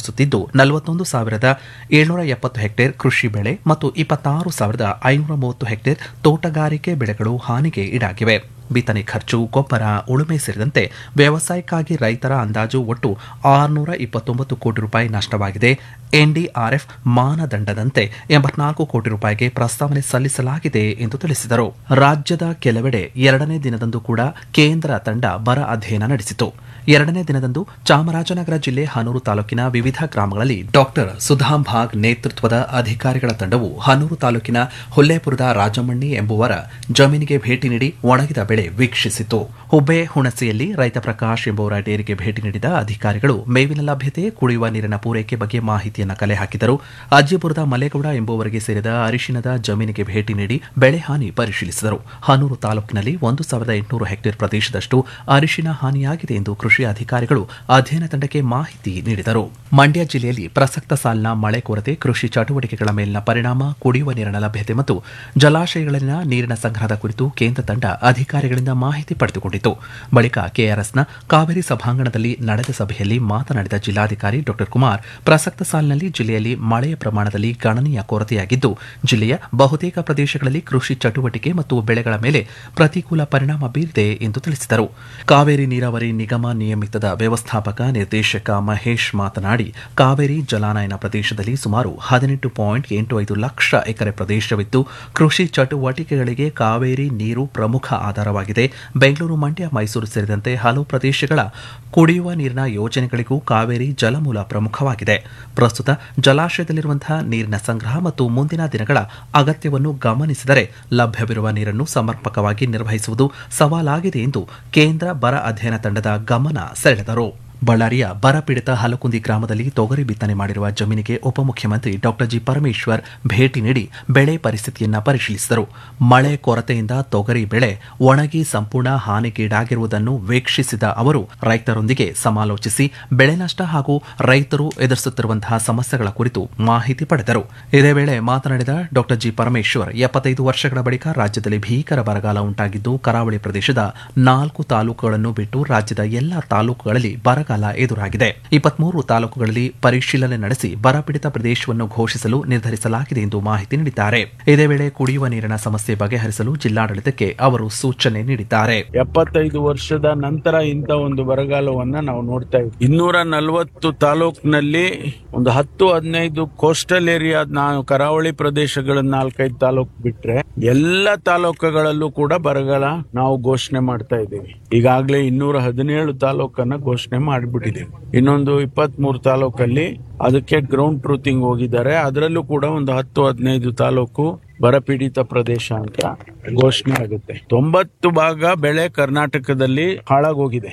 ಎದುರಿಸುತ್ತಿದ್ದು ನಲವತ್ತೊಂದು ಸಾವಿರದ ಏಳ್ನೂರ ಎಪ್ಪತ್ತು ಹೆಕ್ಟೇರ್ ಕೃಷಿ ಬೆಳೆ ಮತ್ತು ಇಪ್ಪತ್ತಾರು ಸಾವಿರದ ಐನೂರ ಮೂವತ್ತು ಹೆಕ್ಟೇರ್ ತೋಟಗಾರಿಕೆ ಬೆಳೆಗಳು ಹಾನಿಗೆ ಈಡಾಗಿವೆ ಬಿತ್ತನೆ ಖರ್ಚು ಗೊಬ್ಬರ ಉಳುಮೆ ಸೇರಿದಂತೆ ವ್ಯವಸಾಯಕ್ಕಾಗಿ ರೈತರ ಅಂದಾಜು ಒಟ್ಟು ಆರುನೂರ ಇಪ್ಪತ್ತೊಂಬತ್ತು ಕೋಟಿ ರೂಪಾಯಿ ನಷ್ಟವಾಗಿದೆ ಎನ್ಡಿಆರ್ಎಫ್ ಮಾನದಂಡದಂತೆ ಎಂಬತ್ನಾಲ್ಕು ಕೋಟಿ ರೂಪಾಯಿಗೆ ಪ್ರಸ್ತಾವನೆ ಸಲ್ಲಿಸಲಾಗಿದೆ ಎಂದು ತಿಳಿಸಿದರು ರಾಜ್ಯದ ಕೆಲವೆಡೆ ಎರಡನೇ ದಿನದಂದು ಕೂಡ ಕೇಂದ್ರ ತಂಡ ಬರ ಅಧ್ಯಯನ ನಡೆಸಿತು ಎರಡನೇ ದಿನದಂದು ಚಾಮರಾಜನಗರ ಜಿಲ್ಲೆ ಹನೂರು ತಾಲೂಕಿನ ವಿವಿಧ ಗ್ರಾಮಗಳಲ್ಲಿ ಡಾಕ್ಟರ್ ಸುಧಾಂ ಭಾಗ್ ನೇತೃತ್ವದ ಅಧಿಕಾರಿಗಳ ತಂಡವು ಹನೂರು ತಾಲೂಕಿನ ಹುಲ್ಲೇಪುರದ ರಾಜಮಣ್ಣಿ ಎಂಬುವರ ಜಮೀನಿಗೆ ಭೇಟಿ ನೀಡಿ ಒಣಗಿದ ಬೆಳೆ ವೀಕ್ಷಿಸಿತು ಹುಬ್ಬೆ ಹುಣಸೆಯಲ್ಲಿ ರೈತ ಪ್ರಕಾಶ್ ಎಂಬುವರ ಡೇರಿಗೆ ಭೇಟಿ ನೀಡಿದ ಅಧಿಕಾರಿಗಳು ಮೇವಿನ ಲಭ್ಯತೆ ಕುಡಿಯುವ ನೀರಿನ ಪೂರೈಕೆ ಬಗ್ಗೆ ಮಾಹಿತಿಯನ್ನು ಕಲೆ ಹಾಕಿದರು ಅಜ್ಜಿಪುರದ ಮಲೇಗೌಡ ಎಂಬುವರಿಗೆ ಸೇರಿದ ಅರಿಶಿನದ ಜಮೀನಿಗೆ ಭೇಟಿ ನೀಡಿ ಬೆಳೆ ಹಾನಿ ಪರಿಶೀಲಿಸಿದರು ಹನೂರು ತಾಲೂಕಿನಲ್ಲಿ ಒಂದು ಸಾವಿರದ ಎಂಟುನೂರು ಹೆಕ್ಟೇರ್ ಪ್ರದೇಶದಷ್ಟು ಅರಿಶಿನ ಹಾನಿಯಾಗಿದೆ ಎಂದು ಕೃಷಿ ಅಧಿಕಾರಿಗಳು ಅಧ್ಯಯನ ತಂಡಕ್ಕೆ ಮಾಹಿತಿ ನೀಡಿದರು ಮಂಡ್ಯ ಜಿಲ್ಲೆಯಲ್ಲಿ ಪ್ರಸಕ್ತ ಸಾಲಿನ ಮಳೆ ಕೊರತೆ ಕೃಷಿ ಚಟುವಟಿಕೆಗಳ ಮೇಲಿನ ಪರಿಣಾಮ ಕುಡಿಯುವ ನೀರಿನ ಲಭ್ಯತೆ ಮತ್ತು ಜಲಾಶಯಗಳಲ್ಲಿನ ನೀರಿನ ಸಂಗ್ರಹದ ಕುರಿತು ಕೇಂದ್ರ ತಂಡ ಅಧಿಕಾರಿಗಳಿಂದ ಮಾಹಿತಿ ಪಡೆದುಕೊಂಡಿತು ಬಳಿಕ ಕೆಆರ್ಎಸ್ನ ಕಾವೇರಿ ಸಭಾಂಗಣದಲ್ಲಿ ನಡೆದ ಸಭೆಯಲ್ಲಿ ಮಾತನಾಡಿದ ಜಿಲ್ಲಾಧಿಕಾರಿ ಡಾ ಕುಮಾರ್ ಪ್ರಸಕ್ತ ಸಾಲಿನಲ್ಲಿ ಜಿಲ್ಲೆಯಲ್ಲಿ ಮಳೆಯ ಪ್ರಮಾಣದಲ್ಲಿ ಗಣನೀಯ ಕೊರತೆಯಾಗಿದ್ದು ಜಿಲ್ಲೆಯ ಬಹುತೇಕ ಪ್ರದೇಶಗಳಲ್ಲಿ ಕೃಷಿ ಚಟುವಟಿಕೆ ಮತ್ತು ಬೆಳೆಗಳ ಮೇಲೆ ಪ್ರತಿಕೂಲ ಪರಿಣಾಮ ಬೀರಿದೆ ಎಂದು ತಿಳಿಸಿದರು ಕಾವೇರಿ ನೀರಾವರಿ ನಿಗಮ ನಿಯಮಿತದ ವ್ಯವಸ್ಥಾಪಕ ನಿರ್ದೇಶಕ ಮಹೇಶ್ ಮಾತನಾಡಿ ಕಾವೇರಿ ಜಲಾನಯನ ಪ್ರದೇಶದಲ್ಲಿ ಸುಮಾರು ಹದಿನೆಂಟು ಪಾಯಿಂಟ್ ಎಂಟು ಐದು ಲಕ್ಷ ಎಕರೆ ಪ್ರದೇಶವಿದ್ದು ಕೃಷಿ ಚಟುವಟಿಕೆಗಳಿಗೆ ಕಾವೇರಿ ನೀರು ಪ್ರಮುಖ ಆಧಾರವಾಗಿದೆ ಬೆಂಗಳೂರು ಮಂಡ್ಯ ಮೈಸೂರು ಸೇರಿದಂತೆ ಹಲವು ಪ್ರದೇಶಗಳ ಕುಡಿಯುವ ನೀರಿನ ಯೋಜನೆಗಳಿಗೂ ಕಾವೇರಿ ಜಲಮೂಲ ಪ್ರಮುಖವಾಗಿದೆ ಪ್ರಸ್ತುತ ಜಲಾಶಯದಲ್ಲಿರುವಂತಹ ನೀರಿನ ಸಂಗ್ರಹ ಮತ್ತು ಮುಂದಿನ ದಿನಗಳ ಅಗತ್ಯವನ್ನು ಗಮನಿಸಿದರೆ ಲಭ್ಯವಿರುವ ನೀರನ್ನು ಸಮರ್ಪಕವಾಗಿ ನಿರ್ವಹಿಸುವುದು ಸವಾಲಾಗಿದೆ ಎಂದು ಕೇಂದ್ರ ಬರ ಅಧ್ಯಯನ ತಂಡದ ಗಮನ ಸೆಳೆದರು ಬಳ್ಳಾರಿಯ ಬರಪೀಡಿತ ಹಲಕುಂದಿ ಗ್ರಾಮದಲ್ಲಿ ತೊಗರಿ ಬಿತ್ತನೆ ಮಾಡಿರುವ ಜಮೀನಿಗೆ ಉಪಮುಖ್ಯಮಂತ್ರಿ ಡಾಕ್ಟರ್ ಜಿ ಪರಮೇಶ್ವರ್ ಭೇಟಿ ನೀಡಿ ಬೆಳೆ ಪರಿಸ್ಥಿತಿಯನ್ನ ಪರಿಶೀಲಿಸಿದರು ಮಳೆ ಕೊರತೆಯಿಂದ ತೊಗರಿ ಬೆಳೆ ಒಣಗಿ ಸಂಪೂರ್ಣ ಹಾನಿಗೀಡಾಗಿರುವುದನ್ನು ವೀಕ್ಷಿಸಿದ ಅವರು ರೈತರೊಂದಿಗೆ ಸಮಾಲೋಚಿಸಿ ಬೆಳೆ ನಷ್ಟ ಹಾಗೂ ರೈತರು ಎದುರಿಸುತ್ತಿರುವಂತಹ ಸಮಸ್ಯೆಗಳ ಕುರಿತು ಮಾಹಿತಿ ಪಡೆದರು ಇದೇ ವೇಳೆ ಮಾತನಾಡಿದ ಡಾಕ್ಟರ್ ಜಿ ಪರಮೇಶ್ವರ್ ಎಪ್ಪತ್ತೈದು ವರ್ಷಗಳ ಬಳಿಕ ರಾಜ್ಯದಲ್ಲಿ ಭೀಕರ ಬರಗಾಲ ಉಂಟಾಗಿದ್ದು ಕರಾವಳಿ ಪ್ರದೇಶದ ನಾಲ್ಕು ತಾಲೂಕುಗಳನ್ನು ಬಿಟ್ಟು ರಾಜ್ಯದ ಎಲ್ಲಾ ತಾಲೂಕುಗಳಲ್ಲಿ ಬರಗಾಲ ಎದುರಾಗಿದೆ ಇಪ್ಪತ್ಮೂರು ತಾಲೂಕುಗಳಲ್ಲಿ ಪರಿಶೀಲನೆ ನಡೆಸಿ ಬರಪೀಡಿತ ಪ್ರದೇಶವನ್ನು ಘೋಷಿಸಲು ನಿರ್ಧರಿಸಲಾಗಿದೆ ಎಂದು ಮಾಹಿತಿ ನೀಡಿದ್ದಾರೆ ಇದೇ ವೇಳೆ ಕುಡಿಯುವ ನೀರಿನ ಸಮಸ್ಯೆ ಬಗೆಹರಿಸಲು ಜಿಲ್ಲಾಡಳಿತಕ್ಕೆ ಅವರು ಸೂಚನೆ ನೀಡಿದ್ದಾರೆ ಎಪ್ಪತ್ತೈದು ವರ್ಷದ ನಂತರ ಇಂಥ ಒಂದು ಬರಗಾಲವನ್ನ ನಾವು ನೋಡ್ತಾ ಇದ್ದೀವಿ ಇನ್ನೂರ ನಲವತ್ತು ತಾಲೂಕಿನಲ್ಲಿ ಒಂದು ಹತ್ತು ಹದಿನೈದು ಕೋಸ್ಟಲ್ ಏರಿಯಾ ನಾವು ಕರಾವಳಿ ಪ್ರದೇಶಗಳ ನಾಲ್ಕೈದು ತಾಲೂಕು ಬಿಟ್ರೆ ಎಲ್ಲ ತಾಲೂಕುಗಳಲ್ಲೂ ಕೂಡ ಬರಗಾಲ ನಾವು ಘೋಷಣೆ ಮಾಡ್ತಾ ಇದ್ದೀವಿ ಈಗಾಗಲೇ ಇನ್ನೂರ ಹದಿನೇಳು ತಾಲೂಕನ್ನ ಘೋಷಣೆ ಮಾಡಿಬಿಟ್ಟಿದ್ದೀವಿ ಇನ್ನೊಂದು ಇಪ್ಪತ್ತ್ ಮೂರು ತಾಲೂಕಲ್ಲಿ ಅದಕ್ಕೆ ಗ್ರೌಂಡ್ ಟ್ರೂತಿಂಗ್ ಹೋಗಿದ್ದಾರೆ ಅದರಲ್ಲೂ ಕೂಡ ಒಂದು ಹತ್ತು ಹದಿನೈದು ತಾಲೂಕು ಬರಪೀಡಿತ ಪ್ರದೇಶ ಅಂತ ಘೋಷಣೆ ಆಗುತ್ತೆ ತೊಂಬತ್ತು ಭಾಗ ಬೆಳೆ ಕರ್ನಾಟಕದಲ್ಲಿ ಹಾಳಾಗೋಗಿದೆ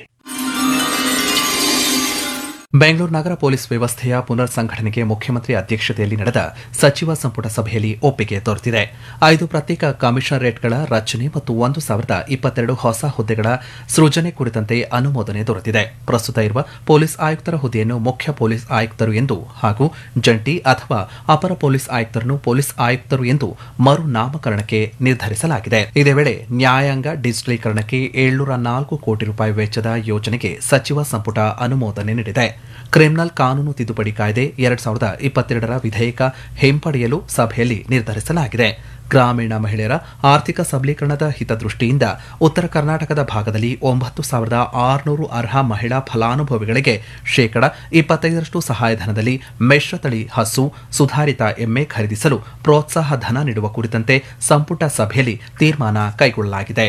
ಬೆಂಗಳೂರು ನಗರ ಪೊಲೀಸ್ ವ್ಯವಸ್ಥೆಯ ಪುನರ್ ಸಂಘಟನೆಗೆ ಮುಖ್ಯಮಂತ್ರಿ ಅಧ್ಯಕ್ಷತೆಯಲ್ಲಿ ನಡೆದ ಸಚಿವ ಸಂಪುಟ ಸಭೆಯಲ್ಲಿ ಒಪ್ಪಿಗೆ ದೊರೆತಿದೆ ಐದು ಪ್ರತ್ಯೇಕ ಕಮಿಷನರೇಟ್ಗಳ ರಚನೆ ಮತ್ತು ಒಂದು ಸಾವಿರದ ಇಪ್ಪತ್ತೆರಡು ಹೊಸ ಹುದ್ದೆಗಳ ಸೃಜನೆ ಕುರಿತಂತೆ ಅನುಮೋದನೆ ದೊರೆತಿದೆ ಪ್ರಸ್ತುತ ಇರುವ ಪೊಲೀಸ್ ಆಯುಕ್ತರ ಹುದ್ದೆಯನ್ನು ಮುಖ್ಯ ಪೊಲೀಸ್ ಆಯುಕ್ತರು ಎಂದು ಹಾಗೂ ಜಂಟಿ ಅಥವಾ ಅಪರ ಪೊಲೀಸ್ ಆಯುಕ್ತರನ್ನು ಪೊಲೀಸ್ ಆಯುಕ್ತರು ಎಂದು ಮರು ನಾಮಕರಣಕ್ಕೆ ನಿರ್ಧರಿಸಲಾಗಿದೆ ಇದೇ ವೇಳೆ ನ್ಯಾಯಾಂಗ ಡಿಜಿಟಲೀಕರಣಕ್ಕೆ ಏಳ್ನೂರ ನಾಲ್ಕು ಕೋಟಿ ರೂಪಾಯಿ ವೆಚ್ಚದ ಯೋಜನೆಗೆ ಸಚಿವ ಸಂಪುಟ ಅನುಮೋದನೆ ನೀಡಿದೆ ಕ್ರಿಮಿನಲ್ ಕಾನೂನು ತಿದ್ದುಪಡಿ ಕಾಯ್ದೆ ಎರಡ್ ಸಾವಿರದ ಇಪ್ಪತ್ತೆರಡರ ವಿಧೇಯಕ ಹಿಂಪಡೆಯಲು ಸಭೆಯಲ್ಲಿ ನಿರ್ಧರಿಸಲಾಗಿದೆ ಗ್ರಾಮೀಣ ಮಹಿಳೆಯರ ಆರ್ಥಿಕ ಸಬಲೀಕರಣದ ಹಿತದೃಷ್ಟಿಯಿಂದ ಉತ್ತರ ಕರ್ನಾಟಕದ ಭಾಗದಲ್ಲಿ ಒಂಬತ್ತು ಸಾವಿರದ ಆರುನೂರು ಅರ್ಹ ಮಹಿಳಾ ಫಲಾನುಭವಿಗಳಿಗೆ ಶೇಕಡ ಇಪ್ಪತ್ತೈದರಷ್ಟು ಸಹಾಯಧನದಲ್ಲಿ ಮಿಶ್ರತಳಿ ಹಸು ಸುಧಾರಿತ ಎಮ್ಮೆ ಖರೀದಿಸಲು ಪ್ರೋತ್ಸಾಹ ಧನ ನೀಡುವ ಕುರಿತಂತೆ ಸಂಪುಟ ಸಭೆಯಲ್ಲಿ ತೀರ್ಮಾನ ಕೈಗೊಳ್ಳಲಾಗಿದೆ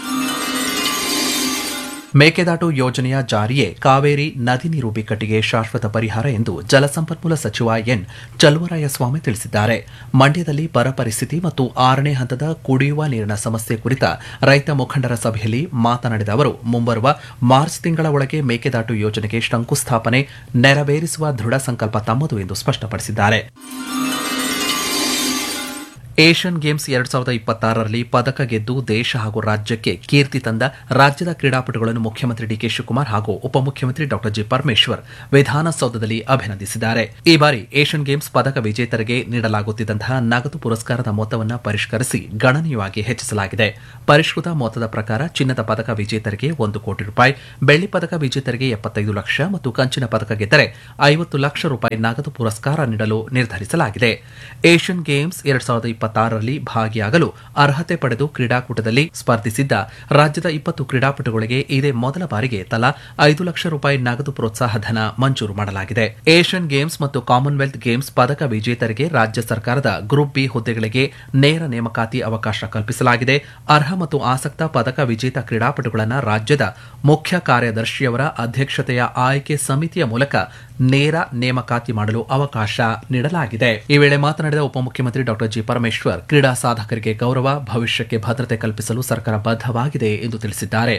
ಮೇಕೆದಾಟು ಯೋಜನೆಯ ಜಾರಿಯೇ ಕಾವೇರಿ ನದಿ ನೀರು ಬಿಕ್ಕಟ್ಟಿಗೆ ಶಾಶ್ವತ ಪರಿಹಾರ ಎಂದು ಜಲಸಂಪನ್ಮೂಲ ಸಚಿವ ಎನ್ ಚಲುವರಾಯಸ್ವಾಮಿ ತಿಳಿಸಿದ್ದಾರೆ ಮಂಡ್ಯದಲ್ಲಿ ಬರ ಪರಿಸ್ಥಿತಿ ಮತ್ತು ಆರನೇ ಹಂತದ ಕುಡಿಯುವ ನೀರಿನ ಸಮಸ್ಯೆ ಕುರಿತ ರೈತ ಮುಖಂಡರ ಸಭೆಯಲ್ಲಿ ಮಾತನಾಡಿದ ಅವರು ಮುಂಬರುವ ಮಾರ್ಚ್ ತಿಂಗಳ ಒಳಗೆ ಮೇಕೆದಾಟು ಯೋಜನೆಗೆ ಶಂಕುಸ್ಥಾಪನೆ ನೆರವೇರಿಸುವ ದೃಢ ಸಂಕಲ್ಪ ತಮ್ಮದು ಎಂದು ಸ್ಪಷ್ಟಪಡಿಸಿದ್ದಾರೆ ಏಷ್ಯನ್ ಗೇಮ್ಸ್ ಎರಡ್ ಸಾವಿರದ ಇಪ್ಪತ್ತಾರರಲ್ಲಿ ಪದಕ ಗೆದ್ದು ದೇಶ ಹಾಗೂ ರಾಜ್ಯಕ್ಕೆ ಕೀರ್ತಿ ತಂದ ರಾಜ್ಯದ ಕ್ರೀಡಾಪಟುಗಳನ್ನು ಮುಖ್ಯಮಂತ್ರಿ ಡಿಕೆ ಶಿವಕುಮಾರ್ ಹಾಗೂ ಉಪಮುಖ್ಯಮಂತ್ರಿ ಡಾ ಜಿ ಪರಮೇಶ್ವರ್ ವಿಧಾನಸೌಧದಲ್ಲಿ ಅಭಿನಂದಿಸಿದ್ದಾರೆ ಈ ಬಾರಿ ಏಷ್ಯನ್ ಗೇಮ್ಸ್ ಪದಕ ವಿಜೇತರಿಗೆ ನೀಡಲಾಗುತ್ತಿದ್ದಂತಹ ನಗದು ಪುರಸ್ಕಾರದ ಮೊತ್ತವನ್ನು ಪರಿಷ್ಕರಿಸಿ ಗಣನೀಯವಾಗಿ ಹೆಚ್ಚಿಸಲಾಗಿದೆ ಪರಿಷ್ಕೃತ ಮೊತ್ತದ ಪ್ರಕಾರ ಚಿನ್ನದ ಪದಕ ವಿಜೇತರಿಗೆ ಒಂದು ಕೋಟಿ ರೂಪಾಯಿ ಬೆಳ್ಳಿ ಪದಕ ವಿಜೇತರಿಗೆ ಎಪ್ಪತ್ತೈದು ಲಕ್ಷ ಮತ್ತು ಕಂಚಿನ ಪದಕ ಗೆದ್ದರೆ ಐವತ್ತು ಲಕ್ಷ ರೂಪಾಯಿ ನಗದು ಪುರಸ್ಕಾರ ನೀಡಲು ನಿರ್ಧರಿಸಲಾಗಿದೆ ಏಷ್ಯನ್ ಗೇಮ್ಸ್ ಎರಡ್ ಸಾವಿರದ ಇಪ್ಪತ್ತಾರರಲ್ಲಿ ಭಾಗಿಯಾಗಲು ಅರ್ಹತೆ ಪಡೆದು ಕ್ರೀಡಾಕೂಟದಲ್ಲಿ ಸ್ಪರ್ಧಿಸಿದ್ದ ರಾಜ್ಯದ ಇಪ್ಪತ್ತು ಕ್ರೀಡಾಪಟುಗಳಿಗೆ ಇದೇ ಮೊದಲ ಬಾರಿಗೆ ತಲಾ ಐದು ಲಕ್ಷ ರೂಪಾಯಿ ನಗದು ಪ್ರೋತ್ಸಾಹ ಧನ ಮಂಜೂರು ಮಾಡಲಾಗಿದೆ ಏಷ್ಯನ್ ಗೇಮ್ಸ್ ಮತ್ತು ಕಾಮನ್ವೆಲ್ತ್ ಗೇಮ್ಸ್ ಪದಕ ವಿಜೇತರಿಗೆ ರಾಜ್ಯ ಸರ್ಕಾರದ ಗ್ರೂಪ್ ಬಿ ಹುದ್ದೆಗಳಿಗೆ ನೇರ ನೇಮಕಾತಿ ಅವಕಾಶ ಕಲ್ಪಿಸಲಾಗಿದೆ ಅರ್ಹ ಮತ್ತು ಆಸಕ್ತ ಪದಕ ವಿಜೇತ ಕ್ರೀಡಾಪಟುಗಳನ್ನು ರಾಜ್ಯದ ಮುಖ್ಯ ಕಾರ್ಯದರ್ಶಿಯವರ ಅಧ್ಯಕ್ಷತೆಯ ಆಯ್ಕೆ ಸಮಿತಿಯ ಮೂಲಕ ನೇರ ನೇಮಕಾತಿ ಮಾಡಲು ಅವಕಾಶ ನೀಡಲಾಗಿದೆ ಈ ವೇಳೆ ಮಾತನಾಡಿದ ಉಪಮುಖ್ಯಮಂತ್ರಿ ಡಾ ಜಿ ಪರಮೇಶ್ವರ್ ಕ್ರೀಡಾ ಸಾಧಕರಿಗೆ ಗೌರವ ಭವಿಷ್ಯಕ್ಕೆ ಭದ್ರತೆ ಕಲ್ಪಿಸಲು ಸರ್ಕಾರ ಬದ್ಧವಾಗಿದೆ ಎಂದು ತಿಳಿಸಿದ್ದಾರೆ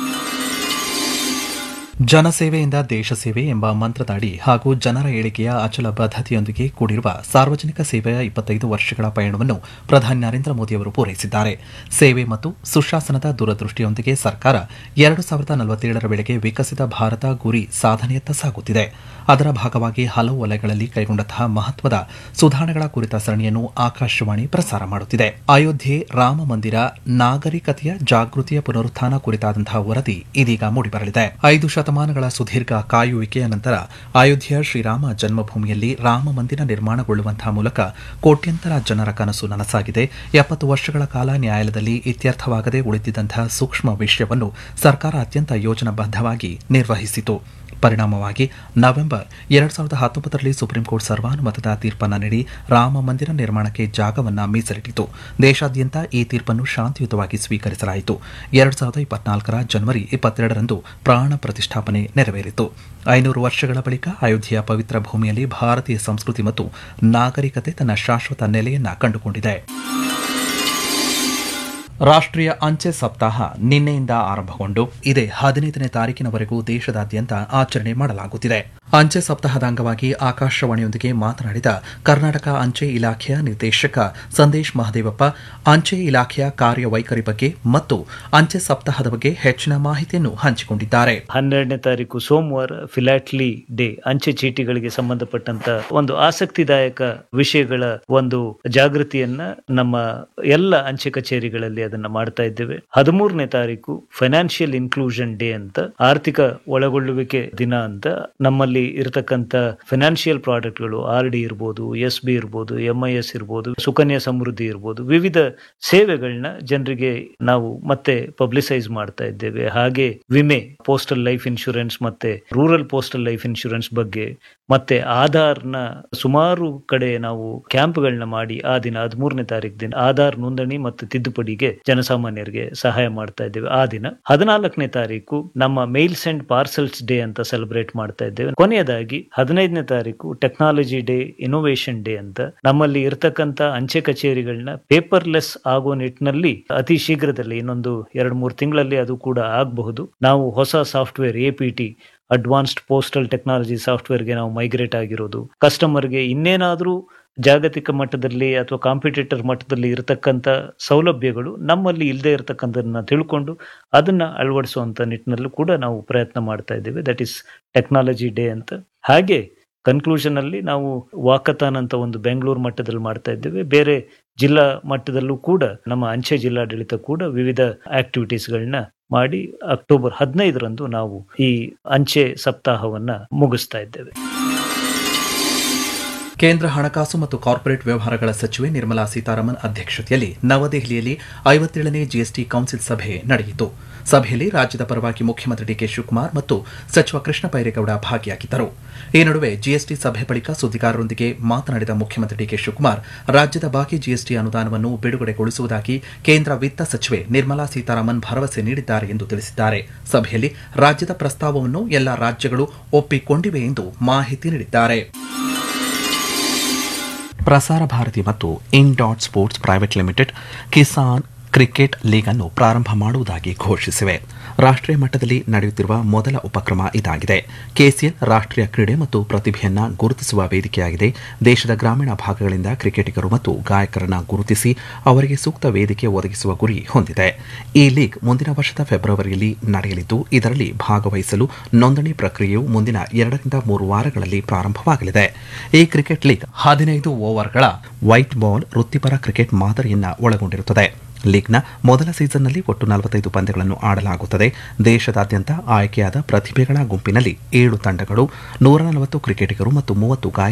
ಜನಸೇವೆಯಿಂದ ದೇಶ ಸೇವೆ ಎಂಬ ಮಂತ್ರದ ಅಡಿ ಹಾಗೂ ಜನರ ಏಳಿಗೆಯ ಅಚಲ ಬದ್ಧತೆಯೊಂದಿಗೆ ಕೂಡಿರುವ ಸಾರ್ವಜನಿಕ ಸೇವೆಯ ಇಪ್ಪತ್ತೈದು ವರ್ಷಗಳ ಪಯಣವನ್ನು ಪ್ರಧಾನಿ ನರೇಂದ್ರ ಮೋದಿ ಅವರು ಪೂರೈಸಿದ್ದಾರೆ ಸೇವೆ ಮತ್ತು ಸುಶಾಸನದ ದೂರದೃಷ್ಟಿಯೊಂದಿಗೆ ಸರ್ಕಾರ ಎರಡು ಸಾವಿರದ ನಲವತ್ತೇಳರ ವೇಳೆಗೆ ವಿಕಸಿತ ಭಾರತ ಗುರಿ ಸಾಧನೆಯತ್ತ ಸಾಗುತ್ತಿದೆ ಅದರ ಭಾಗವಾಗಿ ಹಲವು ವಲಯಗಳಲ್ಲಿ ಕೈಗೊಂಡಂತಹ ಮಹತ್ವದ ಸುಧಾರಣೆಗಳ ಕುರಿತ ಸರಣಿಯನ್ನು ಆಕಾಶವಾಣಿ ಪ್ರಸಾರ ಮಾಡುತ್ತಿದೆ ಅಯೋಧ್ಯೆ ರಾಮ ಮಂದಿರ ನಾಗರಿಕತೆಯ ಜಾಗೃತಿಯ ಪುನರುತ್ಥಾನ ಕುರಿತಾದಂತಹ ವರದಿ ಇದೀಗ ಮೂಡಿಬರಲಿದೆ ಐದು ಶತಮಾನಗಳ ಸುದೀರ್ಘ ಕಾಯುವಿಕೆಯ ನಂತರ ಅಯೋಧ್ಯೆಯ ಶ್ರೀರಾಮ ಜನ್ಮಭೂಮಿಯಲ್ಲಿ ರಾಮ ಮಂದಿರ ನಿರ್ಮಾಣಗೊಳ್ಳುವಂತಹ ಮೂಲಕ ಕೋಟ್ಯಂತರ ಜನರ ಕನಸು ನನಸಾಗಿದೆ ಎಪ್ಪತ್ತು ವರ್ಷಗಳ ಕಾಲ ನ್ಯಾಯಾಲಯದಲ್ಲಿ ಇತ್ಯರ್ಥವಾಗದೆ ಉಳಿದಿದ್ದಂತಹ ಸೂಕ್ಷ್ಮ ವಿಷಯವನ್ನು ಸರ್ಕಾರ ಅತ್ಯಂತ ಯೋಜನಾಬದ್ಧವಾಗಿ ನಿರ್ವಹಿಸಿತು ಪರಿಣಾಮವಾಗಿ ನವೆಂಬರ್ ಎರಡ್ ಸಾವಿರದ ಹತ್ತೊಂಬತ್ತರಲ್ಲಿ ಸುಪ್ರೀಂ ಕೋರ್ಟ್ ಸರ್ವಾನುಮತದ ತೀರ್ಪನ್ನು ನೀಡಿ ರಾಮ ಮಂದಿರ ನಿರ್ಮಾಣಕ್ಕೆ ಜಾಗವನ್ನು ಮೀಸಲಿಟ್ಟಿತು ದೇಶಾದ್ಯಂತ ಈ ತೀರ್ಪನ್ನು ಶಾಂತಿಯುತವಾಗಿ ಸ್ವೀಕರಿಸಲಾಯಿತು ಎರಡ್ ಸಾವಿರದ ಇಪ್ಪತ್ನಾಲ್ಕರ ಜನವರಿ ಇಪ್ಪತ್ತೆರಡರಂದು ಪ್ರಾಣ ಪ್ರತಿಷ್ಠಾಪನೆ ನೆರವೇರಿತು ಐನೂರು ವರ್ಷಗಳ ಬಳಿಕ ಅಯೋಧ್ಯೆಯ ಪವಿತ್ರ ಭೂಮಿಯಲ್ಲಿ ಭಾರತೀಯ ಸಂಸ್ಕೃತಿ ಮತ್ತು ನಾಗರಿಕತೆ ತನ್ನ ಶಾಶ್ವತ ನೆಲೆಯನ್ನ ಕಂಡುಕೊಂಡಿದೆ ರಾಷ್ಟ್ರೀಯ ಅಂಚೆ ಸಪ್ತಾಹ ನಿನ್ನೆಯಿಂದ ಆರಂಭಗೊಂಡು ಇದೇ ಹದಿನೈದನೇ ತಾರೀಕಿನವರೆಗೂ ದೇಶದಾದ್ಯಂತ ಆಚರಣೆ ಮಾಡಲಾಗುತ್ತಿದೆ ಅಂಚೆ ಸಪ್ತಾಹದ ಅಂಗವಾಗಿ ಆಕಾಶವಾಣಿಯೊಂದಿಗೆ ಮಾತನಾಡಿದ ಕರ್ನಾಟಕ ಅಂಚೆ ಇಲಾಖೆಯ ನಿರ್ದೇಶಕ ಸಂದೇಶ್ ಮಹದೇವಪ್ಪ ಅಂಚೆ ಇಲಾಖೆಯ ಕಾರ್ಯವೈಖರಿ ಬಗ್ಗೆ ಮತ್ತು ಅಂಚೆ ಸಪ್ತಾಹದ ಬಗ್ಗೆ ಹೆಚ್ಚಿನ ಮಾಹಿತಿಯನ್ನು ಹಂಚಿಕೊಂಡಿದ್ದಾರೆ ಹನ್ನೆರಡನೇ ತಾರೀಕು ಸೋಮವಾರ ಫಿಲಾಟ್ಲಿ ಡೇ ಅಂಚೆ ಚೀಟಿಗಳಿಗೆ ಸಂಬಂಧಪಟ್ಟಂತ ಒಂದು ಆಸಕ್ತಿದಾಯಕ ವಿಷಯಗಳ ಒಂದು ಜಾಗೃತಿಯನ್ನ ನಮ್ಮ ಎಲ್ಲ ಅಂಚೆ ಕಚೇರಿಗಳಲ್ಲಿ ಅದನ್ನ ಮಾಡ್ತಾ ಇದ್ದೇವೆ ಹದಿಮೂರನೇ ತಾರೀಕು ಫೈನಾನ್ಷಿಯಲ್ ಇನ್ಕ್ಲೂಷನ್ ಡೇ ಅಂತ ಆರ್ಥಿಕ ಒಳಗೊಳ್ಳುವಿಕೆ ದಿನ ಅಂತ ನಮ್ಮಲ್ಲಿ ಇರತಕ್ಕಂತ ಫೈನಾನ್ಷಿಯಲ್ ಪ್ರಾಡಕ್ಟ್ಗಳು ಆರ್ ಡಿ ಇರ್ಬೋದು ಎಸ್ ಬಿ ಇರ್ಬೋದು ಎಂ ಐ ಎಸ್ ಇರ್ಬೋದು ಸುಕನ್ಯಾ ಸಮೃದ್ಧಿ ಇರ್ಬೋದು ವಿವಿಧ ಸೇವೆಗಳನ್ನ ಜನರಿಗೆ ನಾವು ಮತ್ತೆ ಪಬ್ಲಿಸೈಸ್ ಮಾಡ್ತಾ ಇದ್ದೇವೆ ಹಾಗೆ ವಿಮೆ ಪೋಸ್ಟಲ್ ಲೈಫ್ ಇನ್ಶೂರೆನ್ಸ್ ಮತ್ತೆ ರೂರಲ್ ಪೋಸ್ಟಲ್ ಲೈಫ್ ಇನ್ಶೂರೆನ್ಸ್ ಬಗ್ಗೆ ಮತ್ತೆ ಆಧಾರ್ನ ಸುಮಾರು ಕಡೆ ನಾವು ಕ್ಯಾಂಪ್ಗಳನ್ನ ಮಾಡಿ ಆ ದಿನ ಹದಿಮೂರನೇ ತಾರೀಕು ದಿನ ಆಧಾರ್ ನೋಂದಣಿ ಮತ್ತು ತಿದ್ದುಪಡಿಗೆ ಜನಸಾಮಾನ್ಯರಿಗೆ ಸಹಾಯ ಮಾಡ್ತಾ ಇದ್ದೇವೆ ಆ ದಿನ ಹದಿನಾಲ್ಕನೇ ತಾರೀಕು ನಮ್ಮ ಮೇಲ್ಸ್ ಅಂಡ್ ಪಾರ್ಸಲ್ಸ್ ಡೇ ಅಂತ ಸೆಲೆಬ್ರೇಟ್ ಮಾಡ್ತಾ ಇದ್ದೇವೆ ಕೊನೆಯದಾಗಿ ಹದಿನೈದನೇ ತಾರೀಕು ಟೆಕ್ನಾಲಜಿ ಡೇ ಇನೋವೇಷನ್ ಡೇ ಅಂತ ನಮ್ಮಲ್ಲಿ ಇರತಕ್ಕಂತ ಅಂಚೆ ಕಚೇರಿಗಳನ್ನ ಪೇಪರ್ಲೆಸ್ ಆಗೋ ನಿಟ್ಟಿನಲ್ಲಿ ಅತಿ ಶೀಘ್ರದಲ್ಲಿ ಇನ್ನೊಂದು ಎರಡು ಮೂರು ತಿಂಗಳಲ್ಲಿ ಅದು ಕೂಡ ಆಗಬಹುದು ನಾವು ಹೊಸ software A P T advanced postal technology ಸಾಫ್ಟ್ವೇರ್ಗೆ ನಾವು ಮೈಗ್ರೇಟ್ ಆಗಿರೋದು ಕಸ್ಟಮರ್ಗೆ ಇನ್ನೇನಾದರೂ ಜಾಗತಿಕ ಮಟ್ಟದಲ್ಲಿ ಅಥವಾ ಕಾಂಪಿಟೇಟರ್ ಮಟ್ಟದಲ್ಲಿ ಇರತಕ್ಕಂಥ ಸೌಲಭ್ಯಗಳು ನಮ್ಮಲ್ಲಿ ಇಲ್ಲದೆ ಇರತಕ್ಕಂಥದನ್ನ ತಿಳ್ಕೊಂಡು ಅದನ್ನ ಅಳವಡಿಸುವಂತ ನಿಟ್ಟಿನಲ್ಲೂ ಕೂಡ ನಾವು ಪ್ರಯತ್ನ ಮಾಡ್ತಾ ಇದ್ದೇವೆ ದಟ್ ಈಸ್ ಟೆಕ್ನಾಲಜಿ ಡೇ ಅಂತ ಹಾಗೆ ಕನ್ಕ್ಲೂಷನ್ ಅಲ್ಲಿ ನಾವು ವಾಕಥಾನ್ ಅಂತ ಒಂದು ಬೆಂಗಳೂರು ಮಟ್ಟದಲ್ಲಿ ಮಾಡ್ತಾ ಇದ್ದೇವೆ ಬೇರೆ ಜಿಲ್ಲಾ ಮಟ್ಟದಲ್ಲೂ ಕೂಡ ನಮ್ಮ ಅಂಚೆ ಜಿಲ್ಲಾಡಳಿತ ಕೂಡ ವಿವಿಧ ಆಕ್ಟಿವಿಟೀಸ್ಗಳನ್ನ ಮಾಡಿ ಅಕ್ಟೋಬರ್ ಹದಿನೈದರಂದು ನಾವು ಈ ಅಂಚೆ ಸಪ್ತಾಹವನ್ನ ಮುಗಿಸ್ತಾ ಇದ್ದೇವೆ ಕೇಂದ್ರ ಹಣಕಾಸು ಮತ್ತು ಕಾರ್ಪೊರೇಟ್ ವ್ಯವಹಾರಗಳ ಸಚಿವೆ ನಿರ್ಮಲಾ ಸೀತಾರಾಮನ್ ಅಧ್ಯಕ್ಷತೆಯಲ್ಲಿ ನವದೆಹಲಿಯಲ್ಲಿ ಐವತ್ತೇಳನೇ ಜಿಎಸ್ಟಿ ಕೌನ್ಸಿಲ್ ಸಭೆ ನಡೆಯಿತು ಸಭೆಯಲ್ಲಿ ರಾಜ್ಯದ ಪರವಾಗಿ ಮುಖ್ಯಮಂತ್ರಿ ಡಿಕೆ ಶಿವಕುಮಾರ್ ಮತ್ತು ಸಚಿವ ಕೃಷ್ಣ ಬೈರೇಗೌಡ ಭಾಗಿಯಾಗಿದ್ದರು ಈ ನಡುವೆ ಜಿಎಸ್ಟಿ ಸಭೆ ಬಳಿಕ ಸುದ್ದಿಗಾರರೊಂದಿಗೆ ಮಾತನಾಡಿದ ಮುಖ್ಯಮಂತ್ರಿ ಡಿಕೆ ಶಿವಕುಮಾರ್ ರಾಜ್ಯದ ಬಾಕಿ ಜಿಎಸ್ಟಿ ಅನುದಾನವನ್ನು ಬಿಡುಗಡೆಗೊಳಿಸುವುದಾಗಿ ಕೇಂದ್ರ ವಿತ್ತ ಸಚಿವೆ ನಿರ್ಮಲಾ ಸೀತಾರಾಮನ್ ಭರವಸೆ ನೀಡಿದ್ದಾರೆ ಎಂದು ತಿಳಿಸಿದ್ದಾರೆ ಸಭೆಯಲ್ಲಿ ರಾಜ್ಯದ ಪ್ರಸ್ತಾವವನ್ನು ಎಲ್ಲ ರಾಜ್ಯಗಳು ಒಪ್ಪಿಕೊಂಡಿವೆ ಎಂದು ಮಾಹಿತಿ ನೀಡಿದ್ದಾರೆ ಪ್ರಸಾರ ಭಾರತಿ ಮತ್ತು in dot sports private limited Kisan cricket league ಅನ್ನು ಪ್ರಾರಂಭ ಮಾಡುವುದಾಗಿ ಘೋಷಿಸಿವೆ ರಾಷ್ಟ್ರೀಯ ಮಟ್ಟದಲ್ಲಿ ನಡೆಯುತ್ತಿರುವ ಮೊದಲ ಉಪಕ್ರಮ ಇದಾಗಿದೆ ಕೆಸಿಎಲ್ ರಾಷ್ಟ್ರೀಯ ಕ್ರೀಡೆ ಮತ್ತು ಪ್ರತಿಭೆಯನ್ನ ಗುರುತಿಸುವ ವೇದಿಕೆಯಾಗಿದೆ ದೇಶದ ಗ್ರಾಮೀಣ ಭಾಗಗಳಿಂದ ಕ್ರಿಕೆಟಿಗರು ಮತ್ತು ಗಾಯಕರನ್ನ ಗುರುತಿಸಿ ಅವರಿಗೆ ಸೂಕ್ತ ವೇದಿಕೆ ಒದಗಿಸುವ ಗುರಿ ಹೊಂದಿದೆ ಈ ಲೀಗ್ ಮುಂದಿನ ವರ್ಷದ ಫೆಬ್ರವರಿಯಲ್ಲಿ ನಡೆಯಲಿದ್ದು ಇದರಲ್ಲಿ ಭಾಗವಹಿಸಲು ನೋಂದಣಿ ಪ್ರಕ್ರಿಯೆಯು ಮುಂದಿನ ಎರಡರಿಂದ ಮೂರು ವಾರಗಳಲ್ಲಿ ಪ್ರಾರಂಭವಾಗಲಿದೆ ಈ ಕ್ರಿಕೆಟ್ ಲೀಗ್ ಹದಿನೈದು ಓವರ್ಗಳ ವೈಟ್ ಬಾಲ್ ವೃತ್ತಿಪರ ಕ್ರಿಕೆಟ್ ಮಾದರಿಯನ್ನ ಒಳಗೊಂಡಿರುತ್ತದೆ ಲೀಗ್ನ ಮೊದಲ ಸೀಸನ್ನಲ್ಲಿ ಒಟ್ಟು ನಲವತ್ತೈದು ಪಂದ್ಯಗಳನ್ನು ಆಡಲಾಗುತ್ತದೆ ದೇಶದಾದ್ಯಂತ ಆಯ್ಕೆಯಾದ ಪ್ರತಿಭೆಗಳ ಗುಂಪಿನಲ್ಲಿ ಏಳು ತಂಡಗಳು ನೂರ ನಲವತ್ತು ಕ್ರಿಕೆಟಿಗರು ಮತ್ತು ಮೂವತ್ತು ಗಾಯಕರು